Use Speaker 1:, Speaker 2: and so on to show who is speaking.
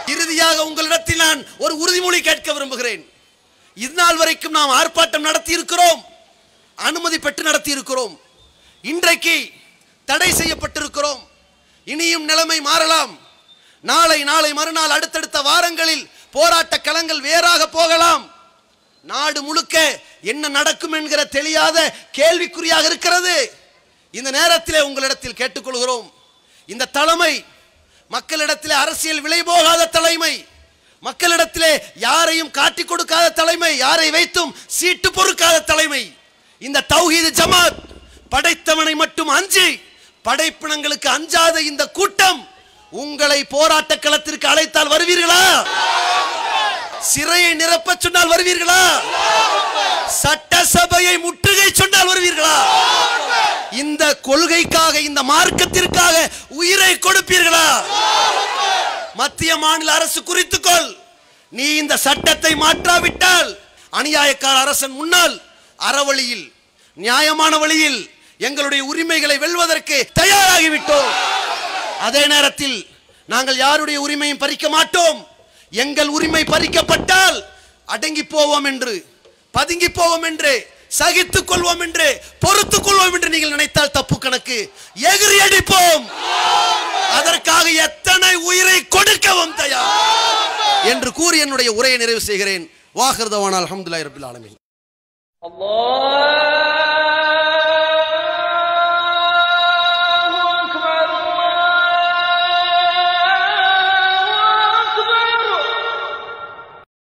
Speaker 1: இறுதியாக உங்களிடத்தில் நான் ஒரு உறுதிமொழி கேட்க விரும்புகிறேன் இதுநாள் வரைக்கும் நாம் ஆர்ப்பாட்டம் நடத்தி இருக்கிறோம் அனுமதி பெற்று நடத்தி இருக்கிறோம் இன்றைக்கு தடை செய்யப்பட்டிருக்கிறோம் இனியும் நிலைமை மாறலாம் நாளை நாளை மறுநாள் அடுத்தடுத்த வாரங்களில் போராட்ட களங்கள் வேறாக போகலாம் நாடு முழுக்க என்ன நடக்கும் என்கிற தெரியாத கேள்விக்குறியாக இருக்கிறது இந்த நேரத்திலே உங்களிடத்தில் கேட்டுக்கொள்கிறோம் இந்த தலைமை மக்களிடத்திலே அரசியல் விலை போகாத தலைமை மக்களிடத்திலே யாரையும் காட்டிக் கொடுக்காத தலைமை யாரை வைத்தும் சீட்டு பொறுக்காத தலைமை இந்த தௌஹீது ஜமாத் படைத்தவனை மட்டும் அஞ்சி படைப்பினங்களுக்கு அஞ்சாத இந்த கூட்டம் உங்களை போராட்ட களத்திற்கு அழைத்தால் வருவீர்களா சிறையை நிரப்ப சொன்னால் வருவீர்களா சட்டசபையை முற்றுகை சொன்னால் வருவீர்களா இந்த கொள்கைக்காக இந்த மார்க்கத்திற்காக உயிரை கொடுப்பீர்களா மத்திய மாநில அரசு குறித்துக்கொள் நீ இந்த சட்டத்தை மாற்றாவிட்டால் அநியாயக்கார அரசன் முன்னால் அறவழியில் நியாயமான வழியில் எங்களுடைய உரிமைகளை வெல்வதற்கு தயாராகிவிட்டோம் அதே நேரத்தில் நாங்கள் யாருடைய உரிமையும் பறிக்க மாட்டோம் எங்கள் உரிமை பறிக்கப்பட்டால் அடங்கி போவோம் என்று பதுங்கி போவோம் என்று சகித்துக் கொள்வோம் என்று பொறுத்துக் கொள்வோம் என்று நீங்கள் நினைத்தால் தப்பு கணக்கு எகிரி அடிப்போம் அதற்காக எத்தனை உயிரை கொடுக்கவும் தயார் என்று கூறி என்னுடைய உரையை நிறைவு செய்கிறேன் வாகிருதவான அல்ஹம்துலில்லாஹி ரபில் ஆலமீன்
Speaker 2: الله